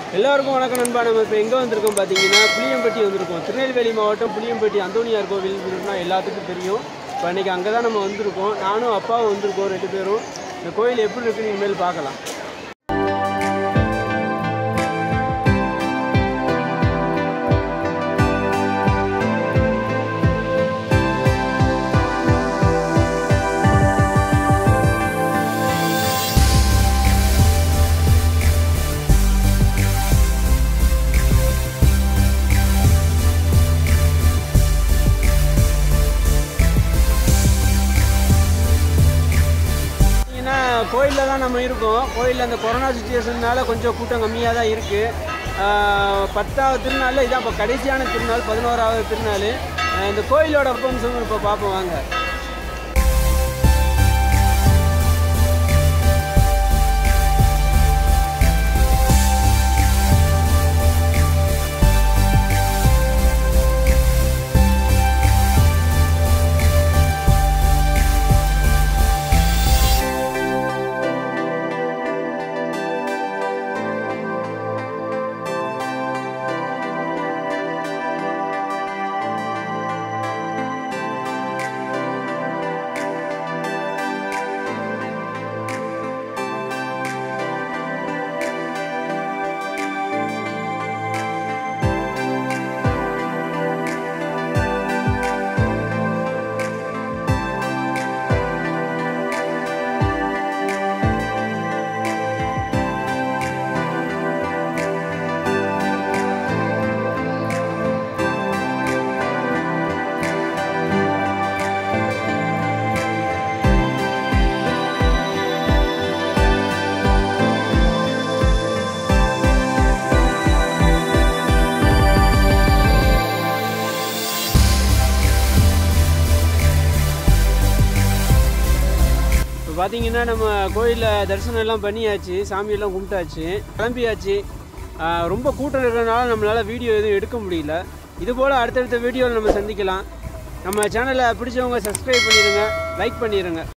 எல்லாருக்கும் வணக்கம் நண்பா நம்ம இப்போ எங்கே வந்திருக்கோம் பார்த்தீங்கன்னா புளியம்பட்டி வந்திருக்கோம் திருநெல்வேலி மாவட்டம் புளியம்பட்டி அந்தோனியார் கோவில் இருக்குன்னா எல்லாத்துக்கும் தெரியும் இப்போ அன்றைக்கி அங்கே தான் நம்ம வந்திருக்கோம் நானும் அப்பாவும் வந்திருக்கோம் ரெண்டு பேரும் இந்த கோயில் எப்படி இருக்குன்னு இனிமேல் பார்க்கலாம் பார்த்தீங்கன்னா கோயிலில் தான் நம்ம இருக்கோம் கோயிலில் அந்த கொரோனா சுச்சுவேஷன்னால கொஞ்சம் கூட்டம் கம்மியாக தான் இருக்குது பத்தாவது திருநாளில் இதான் இப்போ கடைசியான திருநாள் பதினோராவது திருநாள் ஆஹ் இந்த கோயிலோட அப்பம்சம் இப்போ பார்ப்போம் வாங்க இப்போ பார்த்தீங்கன்னா நம்ம கோயிலில் தரிசனம் எல்லாம் பண்ணியாச்சு சாமியெல்லாம் கும்பிட்டாச்சு கிளம்பியாச்சு ஆஹ் ரொம்ப கூட்டம் இருக்கிறதுனால நம்மளால் வீடியோ எதுவும் எடுக்க முடியல இது போல் அடுத்தடுத்த வீடியோவில் நம்ம சந்திக்கலாம் நம்ம சேனலை பிடிச்சவங்க சப்ஸ்கிரைப் பண்ணிடுங்க லைக் பண்ணிடுங்க